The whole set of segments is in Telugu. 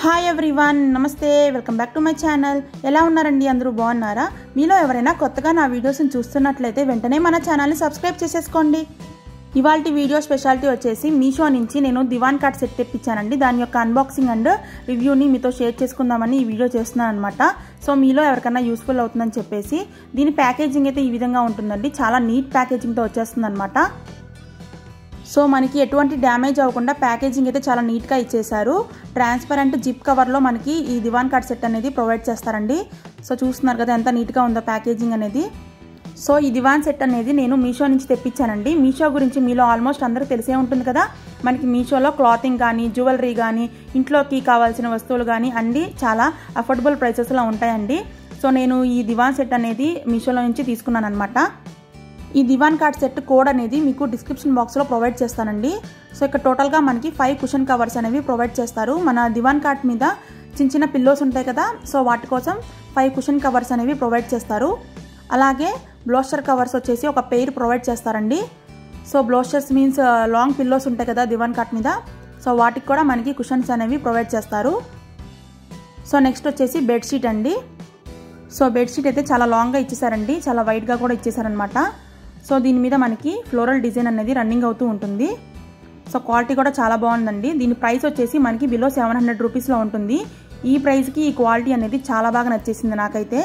hi everyone namaste welcome back to my channel ఎలా ఉన్నారండి అందరూ బాగున్నారా మీలో ఎవరైనా కొత్తగా నా వీడియోస్ని చూస్తున్నట్లయితే వెంటనే మన ఛానల్ని సబ్స్క్రైబ్ చేసేసుకోండి ఇవాళ వీడియో స్పెషాలిటీ వచ్చేసి మీషో నుంచి నేను దివాన్ కార్డ్ సెట్ తెప్పించానండి దాని యొక్క అన్బాక్సింగ్ అండ్ రివ్యూని మీతో షేర్ చేసుకుందామని ఈ వీడియో చేస్తున్నాను అనమాట సో మీలో ఎవరికైనా యూస్ఫుల్ అవుతుందని చెప్పేసి దీని ప్యాకేజింగ్ అయితే ఈ విధంగా ఉంటుందండి చాలా నీట్ ప్యాకేజింగ్తో వచ్చేస్తుంది అనమాట సో మనకి ఎటువంటి డ్యామేజ్ అవ్వకుండా ప్యాకేజింగ్ అయితే చాలా నీట్గా ఇచ్చేశారు ట్రాన్స్పరెంట్ జిప్ కవర్లో మనకి ఈ దివాన్ కార్డ్ సెట్ అనేది ప్రొవైడ్ చేస్తారండి సో చూస్తున్నారు కదా ఎంత నీట్గా ఉందో ప్యాకేజింగ్ అనేది సో ఈ దివాన్ సెట్ అనేది నేను మీషో నుంచి తెప్పించానండి మీషో గురించి మీలో ఆల్మోస్ట్ అందరికీ తెలిసే ఉంటుంది కదా మనకి మీషోలో క్లాతింగ్ కానీ జ్యువెలరీ కానీ ఇంట్లోకి కావాల్సిన వస్తువులు కానీ అన్నీ చాలా అఫోర్డబుల్ ప్రైసెస్లో ఉంటాయండి సో నేను ఈ దివాన్ సెట్ అనేది మీషోలో నుంచి తీసుకున్నాను అనమాట ఈ దివాన్ కార్డ్ సెట్ కోడ్ అనేది మీకు డిస్క్రిప్షన్ బాక్స్లో ప్రొవైడ్ చేస్తానండి సో ఇక్కడ టోటల్గా మనకి ఫైవ్ కుషన్ కవర్స్ అనేవి ప్రొవైడ్ చేస్తారు మన దివాన్ కార్డ్ మీద చిన్న చిన్న పిల్లోస్ ఉంటాయి కదా సో వాటి కోసం ఫైవ్ కుషన్ కవర్స్ అనేవి ప్రొవైడ్ చేస్తారు అలాగే బ్లోస్టర్ కవర్స్ వచ్చేసి ఒక పెయిర్ ప్రొవైడ్ చేస్తారండి so bolsters means long pillows ఉంటాయి కదా దివాన్ కార్డ్ మీద సో వాటికి కూడా మనకి కుషన్స్ అనేవి ప్రొవైడ్ చేస్తారు సో నెక్స్ట్ వచ్చేసి బెడ్షీట్ అండి సో బెడ్షీట్ అయితే చాలా లాంగ్గా ఇచ్చేసారండి చాలా వైట్గా కూడా ఇచ్చేసారనమాట సో దీని మీద మనకి ఫ్లోరల్ డిజైన్ అనేది రన్నింగ్ అవుతూ ఉంటుంది సో క్వాలిటీ కూడా చాలా బాగుందండి దీని ప్రైస్ వచ్చేసి మనకి బిలో సెవెన్ హండ్రెడ్ రూపీస్లో ఉంటుంది ఈ ప్రైస్కి ఈ క్వాలిటీ అనేది చాలా బాగా నచ్చేసింది నాకైతే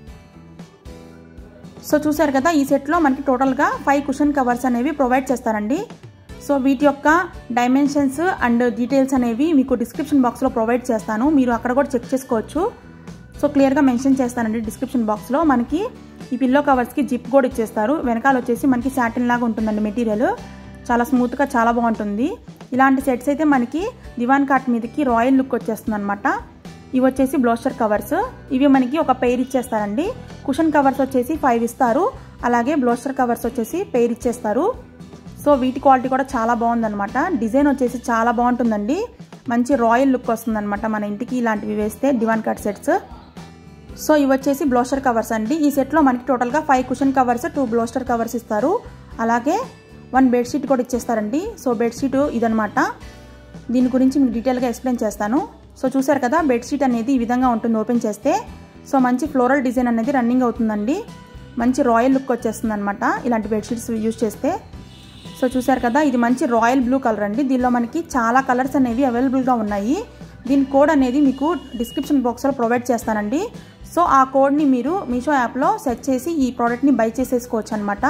సో చూసారు కదా ఈ సెట్లో మనకి టోటల్గా ఫైవ్ కుషన్ కవర్స్ అనేవి ప్రొవైడ్ చేస్తారండి సో వీటి యొక్క డైమెన్షన్స్ అండ్ డీటెయిల్స్ అనేవి మీకు డిస్క్రిప్షన్ బాక్స్లో ప్రొవైడ్ చేస్తాను మీరు అక్కడ కూడా చెక్ చేసుకోవచ్చు సో క్లియర్గా మెన్షన్ చేస్తానండి డిస్క్రిప్షన్ బాక్స్లో మనకి ఈ పిల్లో కవర్స్కి జిప్ కూడా ఇచ్చేస్తారు వెనకాల వచ్చేసి మనకి సాటిన్ లాగా ఉంటుందండి మెటీరియల్ చాలా స్మూత్గా చాలా బాగుంటుంది ఇలాంటి సెట్స్ అయితే మనకి దివాన్ కాట్ మీదకి రాయల్ లుక్ వచ్చేస్తుంది అనమాట ఇవి వచ్చేసి బ్లోస్టర్ కవర్స్ ఇవి మనకి ఒక పెయిర్ ఇచ్చేస్తారండి కుషన్ కవర్స్ వచ్చేసి ఫైవ్ ఇస్తారు అలాగే బ్లోస్టర్ కవర్స్ వచ్చేసి పెయిర్ ఇచ్చేస్తారు సో వీటి క్వాలిటీ కూడా చాలా బాగుందనమాట డిజైన్ వచ్చేసి చాలా బాగుంటుందండి మంచి రాయల్ లుక్ వస్తుందన్నమాట మన ఇంటికి ఇలాంటివి వేస్తే దివాన్ కట్ సెట్స్ సో ఇవి వచ్చేసి బ్లోస్టర్ కవర్స్ అండి ఈ సెట్లో మనకి టోటల్గా five cushion covers two bolster covers ఇస్తారు అలాగే వన్ బెడ్షీట్ కూడా ఇచ్చేస్తారండి సో బెడ్షీట్ ఇదనమాట దీని గురించి మీకు డీటెయిల్గా ఎక్స్ప్లెయిన్ చేస్తాను సో చూసారు కదా బెడ్షీట్ అనేది ఈ విధంగా ఉంటుంది ఓపెన్ చేస్తే సో మంచి ఫ్లోరల్ డిజైన్ అనేది రన్నింగ్ అవుతుందండి మంచి రాయల్ లుక్ వచ్చేస్తుంది అనమాట ఇలాంటి బెడ్షీట్స్ యూజ్ చేస్తే సో చూసారు కదా ఇది మంచి రాయల్ బ్లూ కలర్ అండి దీనిలో మనకి చాలా కలర్స్ అనేవి అవైలబుల్గా ఉన్నాయి దీని కోడ్ అనేది మీకు డిస్క్రిప్షన్ బాక్స్లో ప్రొవైడ్ చేస్తానండి సో ఆ కోడ్ని మీరు మీషో యాప్లో సెర్చ్ చేసి ఈ ప్రోడక్ట్ని బై చేసేసుకోవచ్చు అనమాట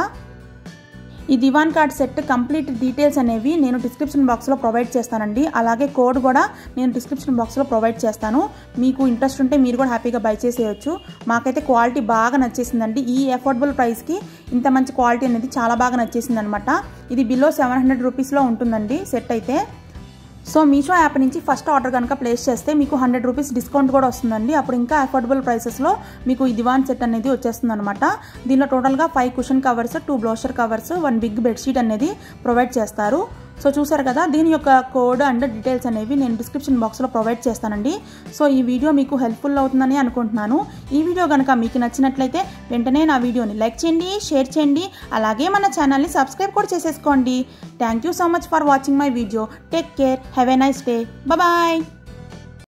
ఈ divan card set complete details అనేవి నేను డిస్క్రిప్షన్ బాక్స్లో ప్రొవైడ్ చేస్తానండి అలాగే కోడ్ కూడా నేను డిస్క్రిప్షన్ బాక్స్లో ప్రొవైడ్ చేస్తాను మీకు ఇంట్రెస్ట్ ఉంటే మీరు కూడా హ్యాపీగా బై చేసేయచ్చు మాకైతే క్వాలిటీ బాగా నచ్చేసిందండి ఈ అఫోర్డబుల్ ప్రైస్కి ఇంత మంచి క్వాలిటీ అనేది చాలా బాగా నచ్చేసింది అనమాట ఇది బిలో సెవెన్ హండ్రెడ్ రూపీస్లో ఉంటుందండి సెట్ అయితే సో మీషో యాప్ నుంచి ఫస్ట్ ఆర్డర్ కనుక ప్లేస్ చేస్తే మీకు హండ్రెడ్ రూపీస్ డిస్కౌంట్ కూడా వస్తుందండి అప్పుడు ఇంకా అఫోర్డబుల్ ప్రైసెస్లో మీకు ఈ దివాన్ సెట్ అనేది వచ్చేస్తుంది అనమాట దీనిలో టోటల్గా five cushion covers two bolster covers one big bedsheet అనేది ప్రొవైడ్ చేస్తారు సో చూసారు కదా దీని యొక్క కోడ్ అండ్ డీటెయిల్స్ అనేవి నేను డిస్క్రిప్షన్ బాక్స్లో ప్రొవైడ్ చేస్తానండి సో ఈ వీడియో మీకు హెల్ప్ఫుల్ అవుతుందని అనుకుంటున్నాను ఈ వీడియో కనుక మీకు నచ్చినట్లయితే వెంటనే నా వీడియోని లైక్ చేయండి షేర్ చేయండి అలాగే మన ఛానల్ని సబ్స్క్రైబ్ కూడా చేసేసుకోండి thank you so much for watching my video take care have a nice day bye